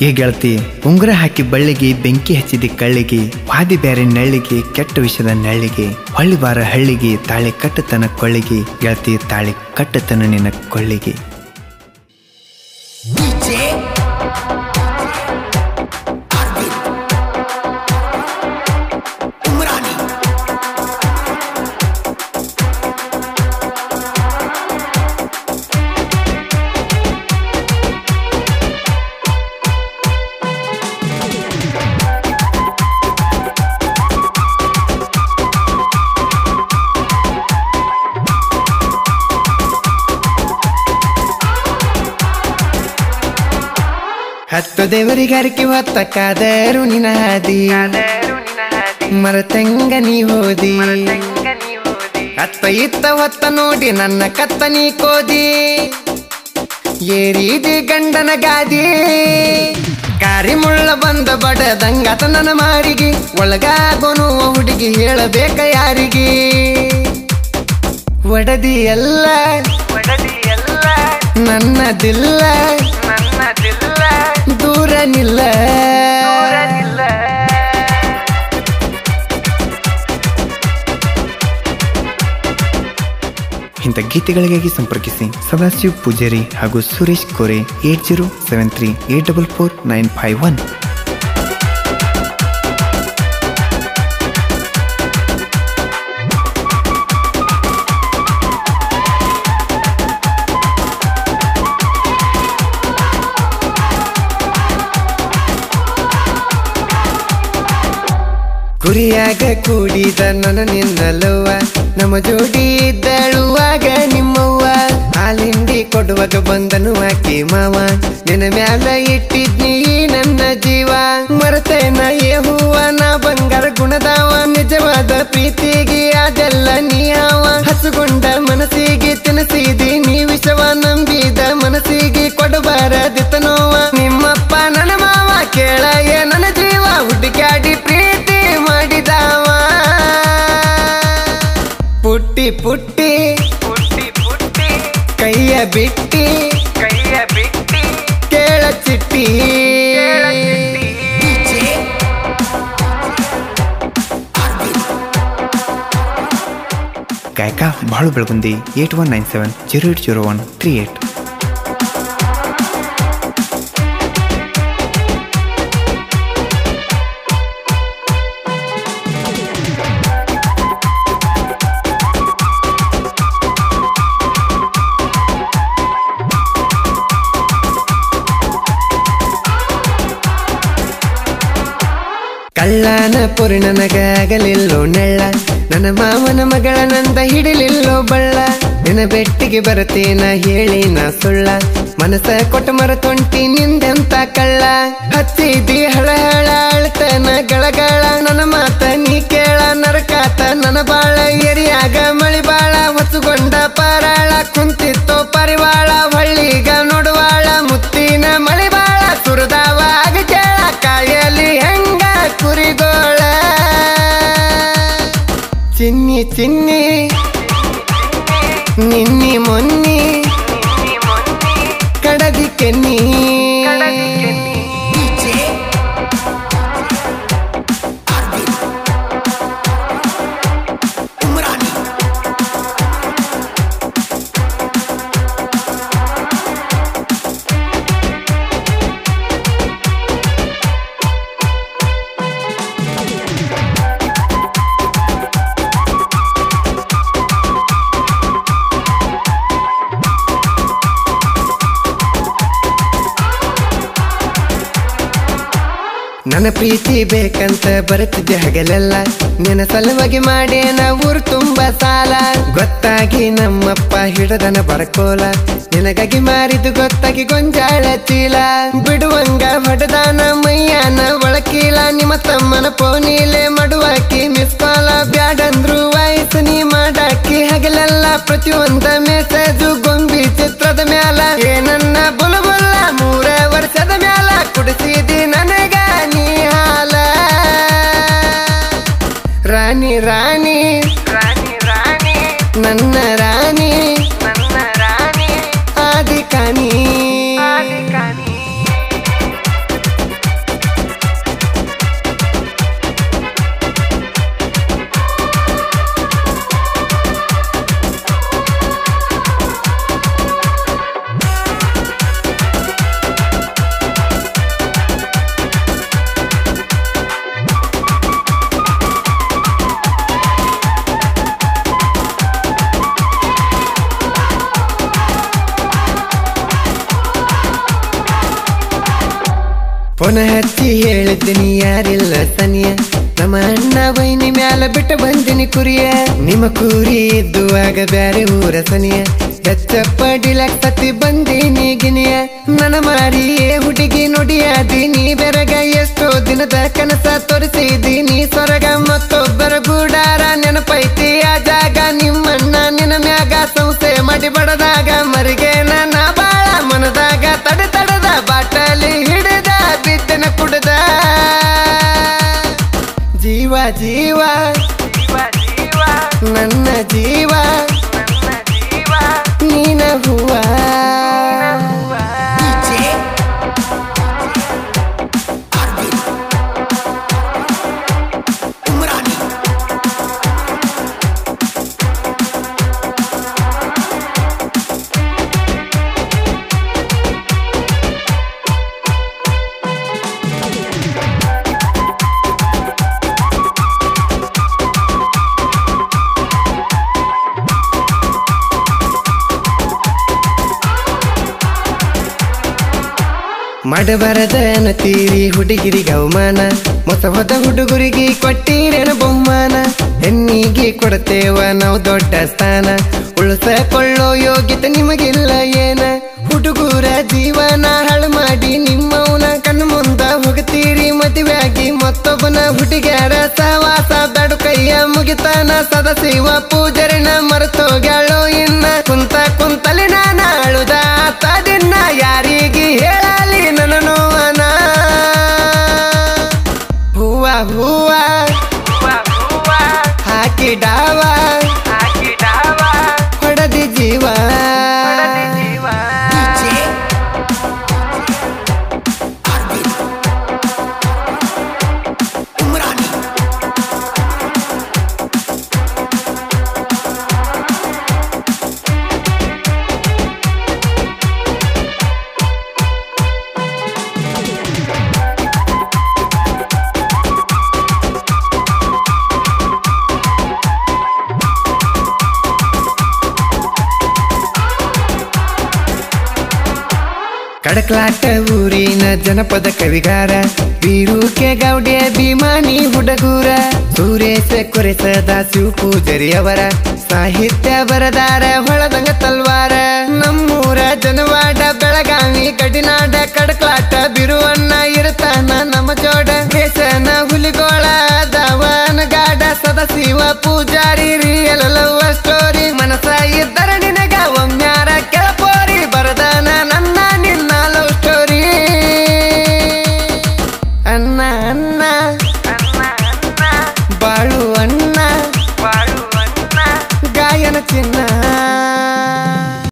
ಏ ಗೆಳತಿ ಉಂಗುರ ಹಾಕಿ ಬಳ್ಳಿಗೆ ಬೆಂಕಿ ಹಚ್ಚಿದ ಕಳ್ಳಿಗೆ ವಾದಿ ಬ್ಯಾರೆ ನೆಳ್ಳಿಗೆ ಕೆಟ್ಟ ವಿಷದ ನೆಳ್ಳಿಗೆ ಹೊಳ್ಳಿ ಬಾರ ಹಳ್ಳಿಗೆ ತಾಳಿ ಕಟ್ಟತನ ಕೊಳ್ಳಿಗೆ ಗೆಳತಿ ತಾಳಿ ಕಟ್ಟತನ ನಿನ್ನ ಕೊಳ್ಳಿಗೆ DJ Arvin Umrani ಹತ್ತು ದೇವರಿಗಾರಿಕೆ ಹೊತ್ತ ಕಾದರು ನಿನ ಹಾದಿ ಮರತಂಗ ನೀ ಹೋದಿ ಅತ್ತ ಇತ್ತ ಹೊತ್ತ ನೋಡಿ ನನ್ನ ಕತ್ತ ನೀ ಕೋದಿ ಏರಿದಿ ಗಂಡನ ಗಾದಿ ಕಾರಿ ಮುಳ್ಳ ಬಂದ ಬಡದಂಗತ ನನ್ನ ಮಾರಿಗೆ ಒಳಗಾಗೋನು ಹುಡುಗಿ ಹೇಳಬೇಕ ಯಾರಿಗೆ ಒಡದಿ ಎಲ್ಲ ನನ್ನದಿಲ್ಲ ದೂರ ನಿಲ್ಲ ಇಂಥ ಗೀತೆಗಳಿಗಾಗಿ ಸಂಪರ್ಕಿಸಿ ಸದಾಶಿವ್ ಪೂಜಾರಿ ಹಾಗೂ Suresh Kore eight zero seven three eight double four nine five one ಕುರಿಯಾಗ ಕೂಡಿದ ನನ್ನ ನಿನ್ನಲ್ಲವ್ವ ನಮ್ಮ ಜೋಡಿ ಇದ್ದಳುವಾಗ ನಿಮ್ಮವ್ವ ಹಾಲಿಂಡಿ ಕೊಡುವಾಗ ಬಂದನು ಆಕಿ ಮಾವ ನಿನ್ನ ಮ್ಯಾಲ ಇಟ್ಟಿದ್ನಿ ನನ್ನ ಜೀವ ಮರತೇನ ಏ ಹೂವ ನಾ ಬಂಗಾರ ಗುಣದಾವ ನಿಜವಾದ ಪ್ರೀತಿಗೆ ಅದೆಲ್ಲ ನೀಯವ ಹಸುಗೊಂಡ ಮನಸ್ಸಿಗೆ ತಿನಸಿದಿ ನೀ ವಿಷವ ನಂಬಿದ ಮನಸ್ಸಿಗೆ ಕೊಡಬಾರದಿತ್ತ ನೋವ ನಿಮ್ಮಪ್ಪ ನನ್ನ ಮಾವ ಕೇಳ ಏ ನನ್ನ ಜೀವ ಹುಡುಕಾಡಿ ಪ್ರೀತಿ ಮಾಡಿದವ ಪುಟ್ಟಿ ಪುಟ್ಟಿ ಪುಟ್ಟಿ ಪುಟ್ಟಿ ಕೈಯ ಬಿಟ್ಟಿ ಕೈಯ ಬಿಟ್ಟಿ ಕೇಳ ಚಿಟ್ಟಿ ಕೇಳ ಚಿಟ್ಟಿ. DJ Arvin ಗಾಯಕ Balu Belagundi eight one nine seven zero eight zero one three eight ಕಳ್ಳನ ಪುರಿ ನನಗಾಗಲಿಲ್ಲೋ ನೆಳ್ಳ ನನ್ನ ಮಾವನ ಮಗಳ ನಂದ ಹಿಡಿಲಿಲ್ಲೋ ಬಳ್ಳ ನಿನ್ನ ಬೆಟ್ಟಿಗೆ ಬರತೇನ ಹೇಳಿ ನಾ ಸುಳ್ಳ ಮನಸ ಕೊಟ್ಟ ಮರ ತೊಂಟಿ ನಿಂದೆಂತ ಕಳ್ಳ ಹತ್ತಿದಿ ಹಳ ಹಳ ಅಳ್ತನ ಗಳಗಳ ನನ್ನ ಮಾತ ನೀ ಕೇಳ ನರಕಾತ ನನ್ನ ಬಾಳ ಎರಿಯಾಗ ಮಳಿ ಬಾಳ ಹೊಸುಗೊಂಡ ಪಾರಾಳ ಕುಂತಿತ್ತೋ ಪರಿವಾಳ ಹೊಳ್ಳಿಗ ನೋಡುವಾಳ ಮುತ್ತಿನ ಮಳಿ ಬಾಳ ಸುರದಾವಾಗ ಕೇಳ ಕಾಯಲಿ ಹೆಂಗ ಕುರಿಗೋಳ ಚಿನ್ನಿ ಚಿನ್ನಿ ನಿನ್ನಿ ಮೊನ್ನಿ ನಿನ್ನಿ ಮೊನ್ನಿ ಕಡದಿ ಕೆನ್ನಿ ಕಡದಿ ಕೆನ್ನಿ. DJ Arvin Umrani ನನ್ನ ಪ್ರೀತಿ ಬೇಕಂತ ಬರುತ್ತಿದ್ದೆ ಹಗಲೆಲ್ಲ ನಿನ್ನ ಸಲುವಾಗಿ ಮಾಡೇನ ಊರು ತುಂಬ ಸಾಲ ಗೊತ್ತಾಗಿ ನಮ್ಮಪ್ಪ ಹಿಡದನ ಬರಕೋಲ ನಿನಗಾಗಿ ಮಾರಿದ್ದು ಗೊತ್ತಾಗಿ ಗೊಂಜಾಳ ಚೀಲ ಬಿಡುವಂಗ ಹೊಡೆದಾನ ಮೈಯಾನ ಒಳಕೀಲ ನಿಮ್ಮ ತಮ್ಮನ ಪೋನೀಲೆ ಮಡುವಾಕಿ ಮಿಸ್ ಕಾಲ ಬ್ಯಾಡಂದ್ರು ವಾಯ್ಸು ನೀ ಮಾಡಾಕಿ ಹಗಲೆಲ್ಲ ಪ್ರತಿಯೊಂದ ಮೆಸೇಜು ಗೊಂಬಿ ಚಿತ್ರದ ಮ್ಯಾಲ ಏನನ್ನ ಬುಲಬುಲ್ಲ ಮೂರ ವರ್ಷದ ಮ್ಯಾಲ ಕುಡಿಸಿದಿ ನನಗ ನೀ ಹಾಲ ರಾಣಿ ರಾಣಿ ರಾಣಿ ರಾಣಿ ನನ್ನ ರಾಣಿ ನನ್ನ ರಾಣಿ ಆದಿ ಕಾನಿ ಆದಿಕಾನಿ ಪುನ ಹಚ್ಚಿ ಹೇಳಿದ್ದೀನಿ ಯಾರಿಲ್ಲ ತನಿಯ ನಮ್ಮ ಅಣ್ಣ ಬೈನಿ ಮ್ಯಾಲ ಬಿಟ್ಟು ಬಂದಿನಿ ಕುರಿಯ ನಿಮ್ಮ ಕೂರಿ ಇದ್ದುವಾಗ ಬ್ಯಾರೆ ಊರ ಸನಿಯ ಹೆಚ್ಚಪ್ಪ ಡಿಲಕ್ತತಿ ಬಂದೀನಿ ಗಿನಿಯ ನನ್ನ ಮಾರಿಯೇ ಹುಡುಗಿ ನುಡಿಯಾದೀನಿ ಬೆರಗ ಎಷ್ಟೋ ದಿನದ ಕನಸ ತೋರಿಸಿದೀನಿ ಸೊರಗ ಮತ್ತೊಬ್ಬರ ಗೂಡಾರ ನೆನಪೈತಿ ಆ ಜಾಗ ನಿಮ್ಮಣ್ಣ ನಿನ್ನ ಮ್ಯಾಗ ಸಂಸ್ಥೆ ಮಾಡಿ ಬಡದಾಗ ಮರಿಗೆ ನನ್ನ ಬಾಳ ಮನದಾಗ ತಡ ತಡದ ಬಾಟಲಿ ಹಿಡಿದ ಬಿದ್ದನ ಕುಡ್ದ ಜೀವ ಜೀವ ಜೀವ ಜೀವ ನನ್ನ ಜೀವ ನನ್ನ ಜೀವ ನೀನ ಹೂವ ಹೂವ DJ Arvin Umrani ಮಾಡಬಾರದ ತೀರಿ ಹುಡುಗಿರಿಗೆ ಅವಮಾನ ಮೊಸ ಹೊದ ಹುಡುಗರಿಗೆ ಕೊಟ್ಟಿರೇನ ಬಹುಮಾನ ಹೆಣ್ಣಿಗೆ ಕೊಡ್ತೇವ ನಾವು ದೊಡ್ಡ ಸ್ಥಾನ ಉಳಿಸಕೊಳ್ಳೋ ಯೋಗ್ಯತೆ ನಿಮಗಿಲ್ಲ ಏನ ಹುಡುಗರ ಜೀವನ ಹಾಳು ಮಾಡಿ ನಿಮ್ಮವನ ಕಣ್ಣು ಮುಂದ ಹೋಗ್ತೀರಿ ಮದುವೆಯಾಗಿ ಮತ್ತೊಬ್ಬನ ಹುಡುಗ್ಯಾರ ಸವಾಸ ದಡು ಕೈಯ ಮುಗಿತಾನ ಸದಸಿವ ಪೂಜರಿನ ಮರೆತೋಗ್ಯಾಳೋ ಇನ್ನ ಕುಂತ ಕುಂತಲಿ ನಾನ ಅಳುದ ತದಿನ್ನ ಯಾರಿಗೆ ಹೇಳಲಿ ನನ್ನ ನೋವನ ಹೂವ ಹೂವ ಹೂವ ಹೂವ ಹಾಕಿಡಾವ ಹಾಕಿಡಾವ ಹೊಡೆದಿ ಜೀವ ಹೊಡೆದ ಜೀವ DJ Arvin Umrani ಕಡಕ್ಲಾಟ ಊರಿನ ಜನಪದ ಕವಿಗಾರ ಬೀರುಕೆ ಗೌಡೆ ಭೀಮಾನಿ ಹುಡುಗೂರ ಸೂರೇಶ ಕೊರೆಸದ ಶಿವ ಪೂಜರಿಯವರ ಸಾಹಿತ್ಯ ಬರದಾರ ಹೊಳದಂಗ ತಲ್ವಾರ ನಮ್ಮೂರ ಜನವಾಡ ಬೆಳಗಾವಿ ಗಡಿನಾಡ ಕಡಕ್ಲಾಟ ಬಿರುವಣ್ಣ ಇರ್ತಾನ ನಮ್ಮ ಜೋಡ